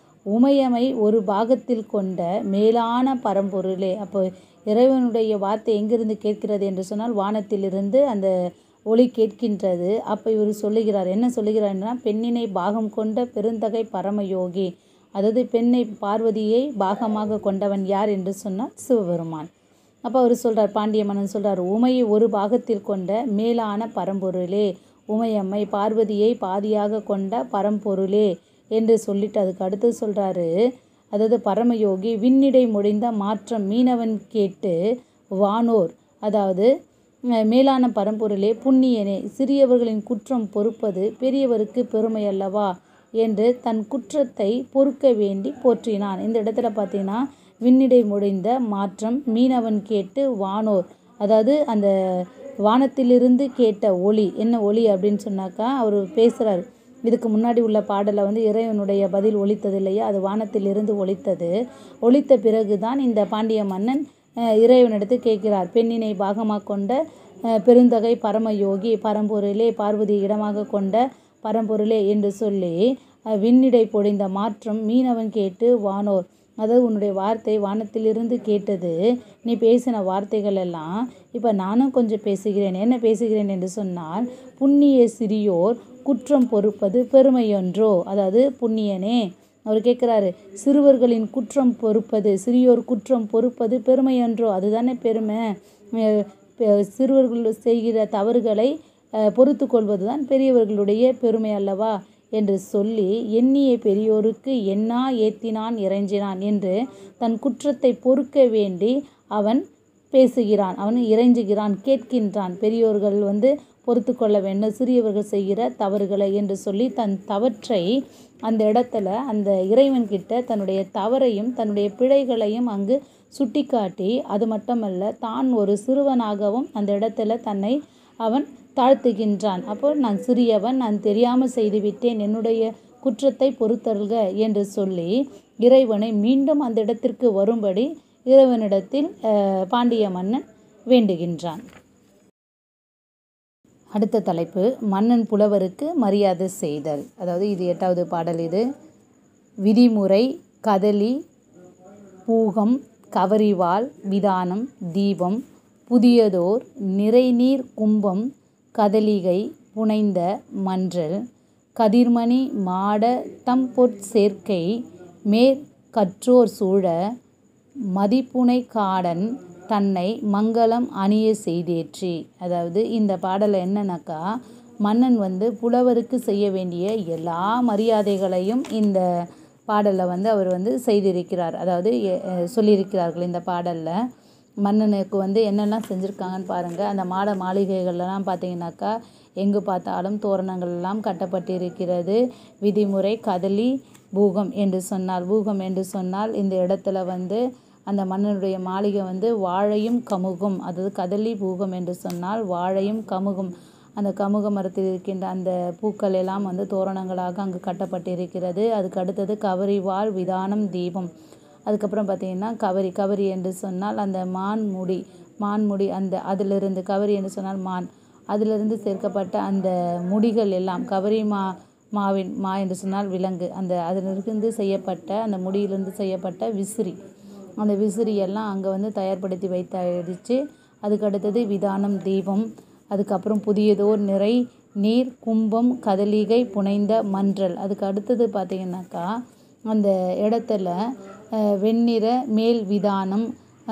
உமையமை ஒரு பாகத்தில் கொண்ட மேலான பரம்பொருளே அப்போ இறைவனுடைய வார்த்தை எங்கிருந்து கேட்கிறது என்று சொன்னால் வானத்திலிருந்து அந்த ஒளி கேட்கின்றது அப்போ இவர் சொல்லுகிறார் என்ன சொல்லுகிறார்னா பெண்ணினை பாகம் கொண்ட பெருந்தகை பரமயோகி அதாவது பெண்ணை பார்வதியை பாகமாக கொண்டவன் யார் என்று சொன்னால் சிவபெருமான் அப்போ அவர் சொல்றார் பாண்டிய மன்னன் சொல்றார் உமையை ஒரு பாகத்தில் கொண்ட மேலான பரம்பொருளே உமையம்மை பார்வதியை பாதியாக கொண்ட பரம்பொருளே என்று சொல்லிட்டு அதுக்கு அடுத்து சொல்றாரு அதாவது பரமயோகி விண்ணிடை முடிந்த மாற்றம் மீனவன் கேட்டு வானோர் அதாவது அஹ், மேலான பரம்பொருளே புண்ணியனே சிறியவர்களின் குற்றம் பொறுப்பது பெரியவருக்கு பெருமை அல்லவா என்று தன் குற்றத்தை பொறுக்க வேண்டி போற்றினான் இந்த இடத்துல பார்த்தீங்கன்னா விண்ணிடை முடிந்த மாற்றம் மீனவன் கேட்டு வானோர் அதாவது அந்த வானத்திலிருந்து கேட்ட ஒளி என்ன ஒளி அப்படின்னு சொன்னாக்கா அவர் பேசுகிறார் இதுக்கு முன்னாடி உள்ள பாடலில் வந்து இறைவனுடைய பதில் ஒலித்தது இல்லையா அது வானத்திலிருந்து ஒலித்தது ஒலித்த பிறகு தான் இந்த பாண்டிய மன்னன் அஹ், இறைவனிடத்து கேட்கிறார் பெண்ணினை பாகமாக கொண்ட அஹ், பெருந்தகை பரமயோகி பரம்பொருளே பார்வதி இடமாக கொண்ட பரம்பொருளே என்று சொல்லி அஹ், விண்ணிடை பொழிந்த மாற்றம் மீனவன் கேட்டு வானோர் அதாவது உன்னுடைய வார்த்தை வானத்திலிருந்து கேட்டது நீ பேசின வார்த்தைகள் எல்லாம் இப்போ நானும் கொஞ்சம் பேசுகிறேன் என்ன பேசுகிறேன் என்று சொன்னால் புண்ணிய சிறியோர் குற்றம் பொறுப்பது பெருமையொன்றோ அதாவது புண்ணியனே அவர் கேட்குறாரு சிறுவர்களின் குற்றம் பொறுப்பது சிறியோர் குற்றம் பொறுப்பது பெருமையன்றோ அதுதானே பெருமை அஹ் பெ- சிறுவர்கள் செய்கிற தவறுகளை பொறுத்து கொள்வது தான் பெரியவர்களுடைய பெருமை அல்லவா என்று சொல்லி எண்ணிய பெரியோருக்கு எண்ணா ஏத்தினான் இறைஞ்சினான் என்று தன் குற்றத்தை பொறுக்க வேண்டி அவன் பேசுகிறான் அவன் இறைஞ்சுகிறான் கேட்கின்றான் பெரியோர்கள் வந்து பொறுத்து கொள்ள வேண்டும் சிறியவர்கள் செய்கிற தவறுகளை என்று சொல்லி தன் தவற்றை அந்த இடத்துல அந்த இறைவன்கிட்ட தன்னுடைய தவறையும் தன்னுடைய பிழைகளையும் அங்கு சுட்டிக்காட்டி அது மட்டுமல்ல தான் ஒரு சிறுவனாகவும் அந்த இடத்துல தன்னை அவன் தாழ்த்துகின்றான் அப்போ நான் சிறியவன் நான் தெரியாமல் செய்துவிட்டேன் என்னுடைய குற்றத்தை பொறுத்தருள்க என்று சொல்லி இறைவனை மீண்டும் அந்த இடத்திற்கு வரும்படி இறைவனிடத்தில் அஹ், பாண்டிய மன்னன் வேண்டுகின்றான் அடுத்த தலைப்பு மன்னன் புலவருக்கு மரியாதை செய்தல் அதாவது இது எட்டாவது பாடல் இது விதிமுறை கதலி பூகம் கவரிவாள் விதானம் தீபம் புதியதோர் நிறைநீர் கும்பம் கதலிகை புனைந்த மன்றல் கதிர்மணி மாட தம்பொற் சேர்க்கை மேற் கற்றோர் சூழ மதிப்புனை காடன் தன்னை மங்களம் அணிய செய்தேற்றி அதாவது இந்த பாடலில் என்னன்னாக்கா மன்னன் வந்து புலவருக்கு செய்ய வேண்டிய எல்லா மரியாதைகளையும் இந்த பாடலில் வந்து அவர் வந்து செய்திருக்கிறார் அதாவது சொல்லியிருக்கிறார்கள் இந்த பாடலில் மன்னனுக்கு வந்து என்னெல்லாம் செஞ்சுருக்காங்கன்னு பாருங்கள் அந்த மாட மாளிகைகள்லாம் பார்த்தீங்கன்னாக்கா எங்கு பார்த்தாலும் தோரணங்கள் எல்லாம் கட்டப்பட்டிருக்கிறது விதிமுறை கதலி பூகம் என்று சொன்னால் பூகம் என்று சொன்னால் இந்த இடத்துல வந்து அந்த மன்னனுடைய மாளிகை வந்து வாழையும் கமுகும் அதாவது கதலி பூகம் என்று சொன்னால் வாழையும் கமுகும் அந்த கமுக மரத்தில் இருக்கின்ற அந்த பூக்கள் எல்லாம் வந்து தோரணங்களாக அங்கு கட்டப்பட்டிருக்கிறது அதுக்கு அடுத்தது கவரிவாள் விதானம் தீபம் அதுக்கப்புறம் பார்த்திங்கன்னா கவரி கவரி என்று சொன்னால் அந்த மான் முடி மான் முடி அந்த அதிலிருந்து கவரி என்று சொன்னால் மான் அதிலிருந்து சேர்க்கப்பட்ட அந்த முடிகள் எல்லாம் கவரி மா மாவின் மா என்று சொன்னால் விலங்கு அந்த அதிலிருந்து செய்யப்பட்ட அந்த முடியிலிருந்து செய்யப்பட்ட விசிறி அந்த விசிறி எல்லாம் அங்கே வந்து தயார்படுத்தி வைத்தாயிடுச்சு அதுக்கு அடுத்தது விதானம் தீபம் அதுக்கப்புறம் புதியதோர் நிறை நீர் கும்பம் கதலிகை புனைந்த மன்றல் அதுக்கு அடுத்தது பார்த்திங்கனாக்கா அந்த இடத்துல வெண்ணிற மேல் விதானம்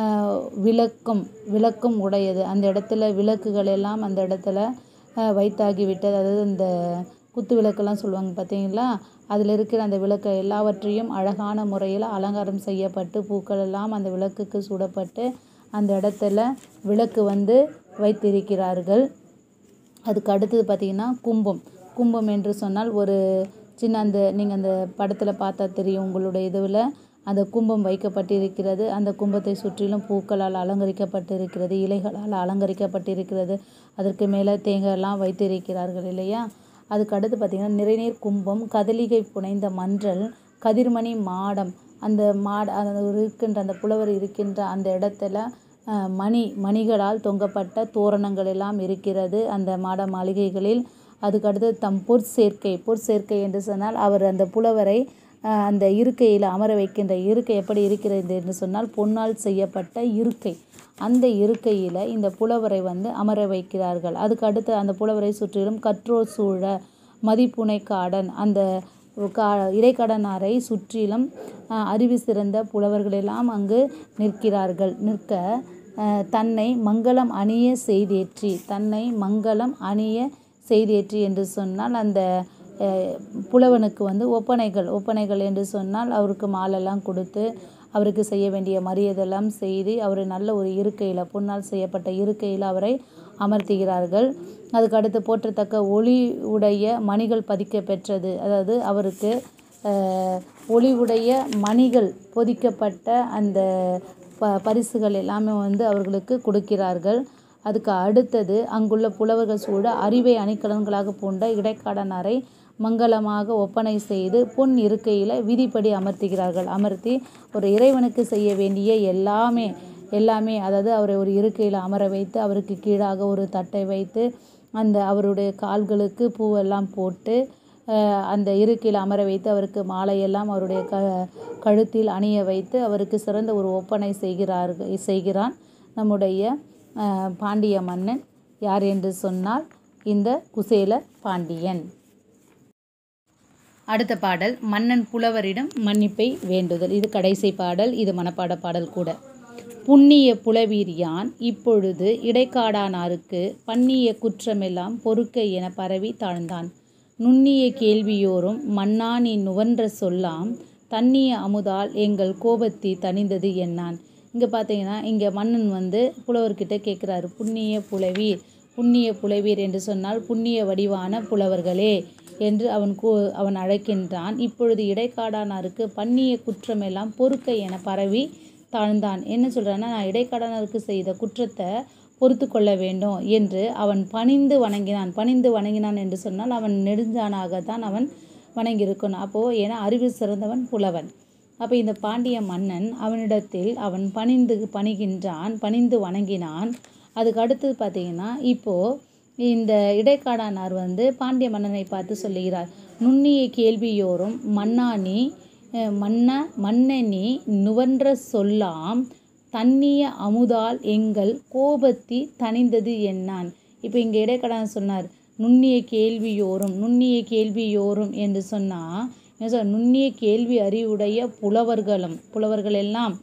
விளக்கம் விளக்கம் உடையது அந்த இடத்துல விளக்குகள் எல்லாம் அந்த இடத்துல வைத்தாகி விட்டது அதாவது இந்த குத்து விளக்கெல்லாம் சொல்லுவாங்க பார்த்தீங்களா அதில் இருக்கிற அந்த விளக்கை எல்லாவற்றையும் அழகான முறையில் அலங்காரம் செய்யப்பட்டு பூக்கள் எல்லாம் அந்த விளக்குக்கு சூடப்பட்டு அந்த இடத்துல விளக்கு வந்து வைத்திருக்கிறார்கள் அதுக்கு அடுத்தது பார்த்திங்கன்னா கும்பம் கும்பம் என்று சொன்னால் ஒரு சின்ன அந்த நீங்கள் அந்த படத்தில் பார்த்தா தெரியும் உங்களுடைய இதுவில் அந்த கும்பம் வைக்கப்பட்டிருக்கிறது அந்த கும்பத்தை சுற்றிலும் பூக்களால் அலங்கரிக்கப்பட்டிருக்கிறது இலைகளால் அலங்கரிக்கப்பட்டிருக்கிறது அதற்கு மேலே தேங்காயெல்லாம் வைத்திருக்கிறார்கள் இல்லையா அதுக்கு அடுத்து பார்த்திங்கன்னா நிறைநீர் கும்பம் கதலிகை புனைந்த மன்றல் கதிர்மணி மாடம் அந்த மாட அந்த இருக்கின்ற அந்த புலவர் இருக்கின்ற அந்த இடத்துல மணி மணிகளால் தொங்கப்பட்ட தோரணங்கள் எல்லாம் இருக்கிறது அந்த மாட மாளிகைகளில் அதுக்கடுத்து தம் பொற்சேர்க்கை பொற்சேர்க்கை என்று சொன்னால் அவர் அந்த புலவரை அந்த இருக்கையில் அமர வைக்கின்ற இருக்கை எப்படி இருக்கிறது என்று சொன்னால் பொன்னால் செய்யப்பட்ட இருக்கை அந்த இருக்கையில் இந்த புலவரை வந்து அமர வைக்கிறார்கள் அதுக்கு அடுத்து அந்த புலவரை சுற்றிலும் கற்றோர் சூழ மதிப்புனை காடன் அந்த கா இடைக்கடனாரை சுற்றிலும் அறிவு சிறந்த புலவர்களெல்லாம் அங்கு நிற்கிறார்கள் நிற்க தன்னை மங்களம் அணிய செய்தேற்றி தன்னை மங்களம் அணிய செய்தேற்றி என்று சொன்னால் அந்த புலவனுக்கு வந்து ஒப்பனைகள் ஒப்பனைகள் என்று சொன்னால் அவருக்கு மாலெல்லாம் கொடுத்து அவருக்கு செய்ய வேண்டிய மரியாதையெல்லாம் செய்து அவரை நல்ல ஒரு இருக்கையில் பொன்னால் செய்யப்பட்ட இருக்கையில் அவரை அமர்த்துகிறார்கள் அதுக்கு அடுத்து போற்றத்தக்க ஒளி உடைய மணிகள் பதிக்க பெற்றது அதாவது அவருக்கு ஒளி உடைய மணிகள் பொதிக்கப்பட்ட அந்த ப பரிசுகள் எல்லாமே வந்து அவர்களுக்கு கொடுக்கிறார்கள் அதுக்கு அடுத்தது அங்குள்ள புலவர்கள் சூழ அறிவை அணிகலன்களாக பூண்ட இடைக்காடனாரை மங்களமாக ஒப்பனை செய்து பொன் இருக்கையில் விதிப்படி அமர்த்துகிறார்கள் அமர்த்தி ஒரு இறைவனுக்கு செய்ய வேண்டிய எல்லாமே எல்லாமே அதாவது அவரை ஒரு இருக்கையில் அமர வைத்து அவருக்கு கீழாக ஒரு தட்டை வைத்து அந்த அவருடைய கால்களுக்கு பூவெல்லாம் போட்டு அந்த இருக்கையில் அமர வைத்து அவருக்கு மாலையெல்லாம் அவருடைய க கழுத்தில் அணிய வைத்து அவருக்கு சிறந்த ஒரு ஒப்பனை செய்கிறார்கள் செய்கிறான் நம்முடைய பாண்டிய மன்னன் யார் என்று சொன்னால் இந்த குசேல பாண்டியன் அடுத்த பாடல் மன்னன் புலவரிடம் மன்னிப்பை வேண்டுதல் இது கடைசி பாடல் இது மனப்பாட பாடல் கூட புண்ணிய புலவீர் யான் இப்பொழுது இடைக்காடானாருக்கு பண்ணிய குற்றமெல்லாம் பொறுக்க என பரவி தாழ்ந்தான் நுண்ணிய கேள்வியோரும் மன்னா நீ நுவன்ற சொல்லாம் தண்ணிய அமுதால் எங்கள் கோபத்தி தணிந்தது என்னான் இங்கே பார்த்தீங்கன்னா இங்கே மன்னன் வந்து புலவர்கிட்ட கேட்குறாரு புண்ணிய புலவீர் புண்ணிய புலவீர் என்று சொன்னால் புண்ணிய வடிவான புலவர்களே என்று அவன் கூ அவன் அழைக்கின்றான் இப்பொழுது இடைக்காடானாருக்கு பண்ணிய குற்றமெல்லாம் பொறுக்க என பரவி தாழ்ந்தான் என்ன சொல்கிறான்னா நான் இடைக்காடானருக்கு செய்த குற்றத்தை பொறுத்து கொள்ள வேண்டும் என்று அவன் பணிந்து வணங்கினான் பணிந்து வணங்கினான் என்று சொன்னால் அவன் நெடுஞ்சானாகத்தான் அவன் வணங்கியிருக்கணும் அப்போது ஏன்னா அறிவு சிறந்தவன் புலவன் அப்போ இந்த பாண்டிய மன்னன் அவனிடத்தில் அவன் பணிந்து பணிகின்றான் பணிந்து வணங்கினான் அதுக்கு அடுத்தது பார்த்தீங்கன்னா இப்போது இந்த இடைக்காடானார் வந்து பாண்டிய மன்னனை பார்த்து சொல்லுகிறார் நுண்ணிய கேள்வியோரும் மன்னானி மன்ன மன்னனி நுவன்ற சொல்லாம் தண்ணிய அமுதால் எங்கள் கோபத்தி தணிந்தது என்னான் இப்போ இங்கே இடைக்கடான் சொன்னார் நுண்ணிய கேள்வியோரும் நுண்ணிய கேள்வியோரும் என்று சொன்னால் என்ன சொல் நுண்ணிய கேள்வி அறிவுடைய புலவர்களும் புலவர்கள் எல்லாம்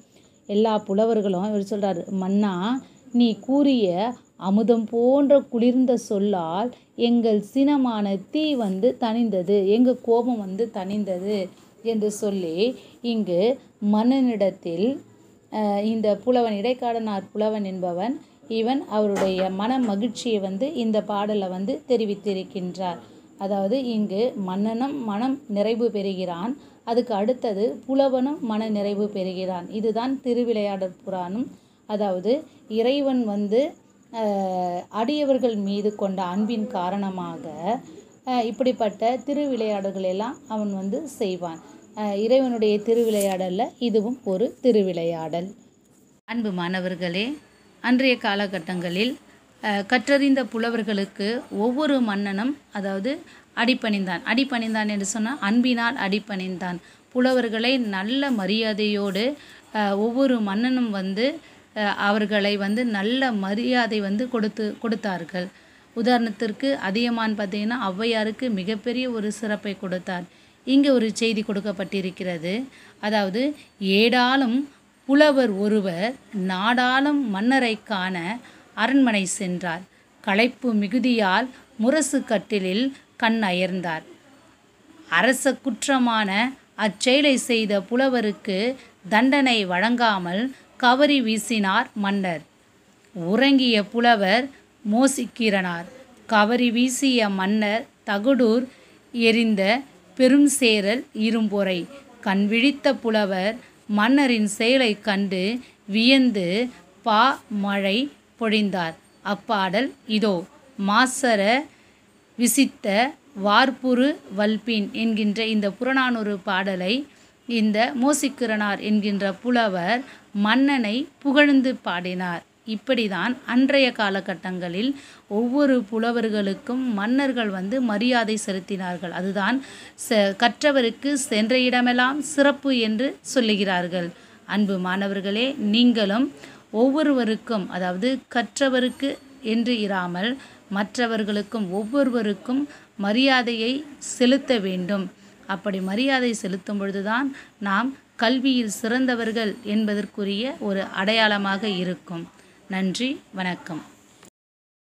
எல்லா புலவர்களும் இவர் சொல்கிறாரு மன்னா நீ கூறிய அமுதம் போன்ற குளிர்ந்த சொல்லால் எங்கள் சினமான தீ வந்து தணிந்தது எங்கள் கோபம் வந்து தணிந்தது என்று சொல்லி இங்கு மன்னனிடத்தில் அஹ், இந்த புலவன் இடைக்காடனார் புலவன் என்பவன் இவன் அவருடைய மன மகிழ்ச்சியை வந்து இந்த பாடலை வந்து தெரிவித்திருக்கின்றார் அதாவது இங்கு மன்னனும் மனம் நிறைவு பெறுகிறான் அதுக்கு அடுத்தது புலவனும் மன நிறைவு பெறுகிறான் இதுதான் திருவிளையாடற் புராணம் அதாவது இறைவன் வந்து அஹ், அடியவர்கள் மீது கொண்ட அன்பின் காரணமாக அஹ், இப்படிப்பட்ட திருவிளையாடல்கள் எல்லாம் அவன் வந்து செய்வான் அஹ், இறைவனுடைய திருவிளையாடலில் இதுவும் ஒரு திருவிளையாடல் அன்பு மாணவர்களே அன்றைய காலகட்டங்களில் அஹ், கற்றறிந்த புலவர்களுக்கு ஒவ்வொரு மன்னனும் அதாவது அடிபணிந்தான் அடிபணிந்தான் என்று சொன்னால் அன்பினால் அடிபணிந்தான் புலவர்களை நல்ல மரியாதையோடு அஹ், ஒவ்வொரு மன்னனும் வந்து அஹ், அவர்களை வந்து நல்ல மரியாதை வந்து கொடுத்து கொடுத்தார்கள் உதாரணத்திற்கு அதியமான் பார்த்தீங்கன்னா ஔவையாருக்கு மிகப்பெரிய ஒரு சிறப்பை கொடுத்தார் இங்கே ஒரு செய்தி கொடுக்கப்பட்டிருக்கிறது அதாவது ஏடாலும் புலவர் ஒருவர் நாடாளும் மன்னரை காண அரண்மனை சென்றார் களைப்பு மிகுதியால் முரசு கட்டிலில் கண் அயர்ந்தார் அரச குற்றமான அச்செயலை செய்த புலவருக்கு தண்டனை வழங்காமல் கவரி வீசினார் மன்னர் உறங்கிய புலவர் மோசிக்கிறனார் கவரி வீசிய மன்னர் தகுடூர் எரிந்த பெரும் சேரல் இரும்பொறை கண் விழித்த புலவர் மன்னரின் செயலைக் கண்டு வியந்து பா மழை பொழிந்தார் அப்பாடல் இதோ மாசர விசித்த வார்ப்புரு வல்பின் என்கின்ற இந்த புறநானூறு பாடலை இந்த மோசிக்கிறனார் என்கின்ற புலவர் மன்னனை புகழ்ந்து பாடினார் இப்படிதான் அன்றைய காலகட்டங்களில் ஒவ்வொரு புலவர்களுக்கும் மன்னர்கள் வந்து மரியாதை செலுத்தினார்கள் அதுதான் ச கற்றவருக்கு சென்ற இடமெல்லாம் சிறப்பு என்று சொல்லுகிறார்கள் அன்பு மாணவர்களே நீங்களும் ஒவ்வொருவருக்கும் அதாவது கற்றவருக்கு என்று இராமல் மற்றவர்களுக்கும் ஒவ்வொருவருக்கும் மரியாதையை செலுத்த வேண்டும் அப்படி மரியாதை செலுத்தும் பொழுதுதான் நாம் கல்வியில் சிறந்தவர்கள் என்பதற்குரிய ஒரு அடையாளமாக இருக்கும் நன்றி வணக்கம்